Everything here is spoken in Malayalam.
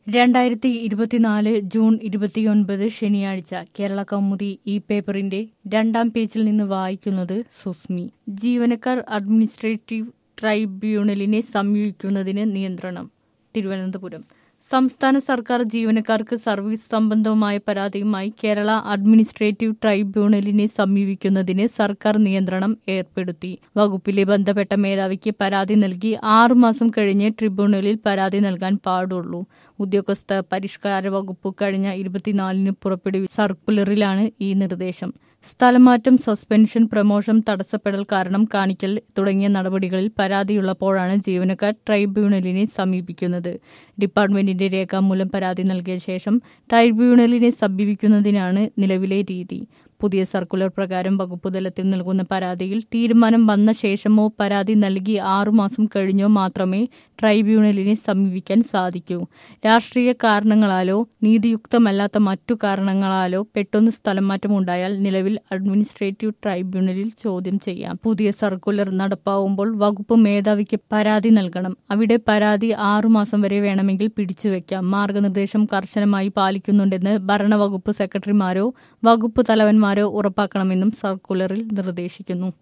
രണ്ടായിരത്തി ഇരുപത്തിനാല് ജൂൺ ഇരുപത്തിയൊൻപത് ശനിയാഴ്ച കേരള കൗമുദി ഈ പേപ്പറിന്റെ രണ്ടാം പേജിൽ നിന്ന് വായിക്കുന്നത് സുസ്മി ജീവനക്കാർ അഡ്മിനിസ്ട്രേറ്റീവ് ട്രൈബ്യൂണലിനെ സമീപിക്കുന്നതിന് നിയന്ത്രണം തിരുവനന്തപുരം സംസ്ഥാന സർക്കാർ ജീവനക്കാർക്ക് സർവീസ് സംബന്ധമായ പരാതിയുമായി കേരള അഡ്മിനിസ്ട്രേറ്റീവ് ട്രൈബ്യൂണലിനെ സമീപിക്കുന്നതിന് സർക്കാർ നിയന്ത്രണം ഏർപ്പെടുത്തി വകുപ്പിലെ ബന്ധപ്പെട്ട മേധാവിക്ക് പരാതി നൽകി ആറുമാസം കഴിഞ്ഞ് ട്രിബ്യൂണലിൽ പരാതി നൽകാൻ പാടുള്ളൂ ഉദ്യോഗസ്ഥ പരിഷ്കാര വകുപ്പ് കഴിഞ്ഞ ഇരുപത്തിനാലിന് പുറപ്പെടുവിച്ച സർക്കുലറിലാണ് ഈ നിർദ്ദേശം സ്ഥലമാറ്റം സസ്പെൻഷൻ പ്രമോഷൻ തടസ്സപ്പെടൽ കാരണം കാണിക്കൽ തുടങ്ങിയ നടപടികളിൽ പരാതിയുള്ളപ്പോഴാണ് ജീവനക്കാർ ട്രൈബ്യൂണലിനെ സമീപിക്കുന്നത് ഡിപ്പാർട്ട്മെന്റിന്റെ രേഖാമൂലം പരാതി നൽകിയ ശേഷം ട്രൈബ്യൂണലിനെ സമീപിക്കുന്നതിനാണ് നിലവിലെ രീതി പുതിയ സർക്കുലർ പ്രകാരം വകുപ്പ് തലത്തിൽ നൽകുന്ന പരാതിയിൽ തീരുമാനം വന്ന ശേഷമോ പരാതി നൽകി ആറുമാസം കഴിഞ്ഞോ മാത്രമേ ട്രൈബ്യൂണലിനെ സമീപിക്കാൻ സാധിക്കൂ രാഷ്ട്രീയ കാരണങ്ങളാലോ നീതിയുക്തമല്ലാത്ത മറ്റു കാരണങ്ങളാലോ പെട്ടെന്ന് സ്ഥലം മാറ്റം ഉണ്ടായാൽ നിലവിൽ അഡ്മിനിസ്ട്രേറ്റീവ് ട്രൈബ്യൂണലിൽ ചോദ്യം ചെയ്യാം പുതിയ സർക്കുലർ നടപ്പാവുമ്പോൾ വകുപ്പ് മേധാവിക്ക് പരാതി നൽകണം അവിടെ പരാതി ആറുമാസം വരെ വേണമെങ്കിൽ പിടിച്ചുവെക്കാം മാർഗനിർദ്ദേശം കർശനമായി പാലിക്കുന്നുണ്ടെന്ന് ഭരണവകുപ്പ് സെക്രട്ടറിമാരോ വകുപ്പ് തലവന്മാരോ ഉറപ്പാക്കണമെന്നും സർക്കുലറിൽ നിർദ്ദേശിക്കുന്നു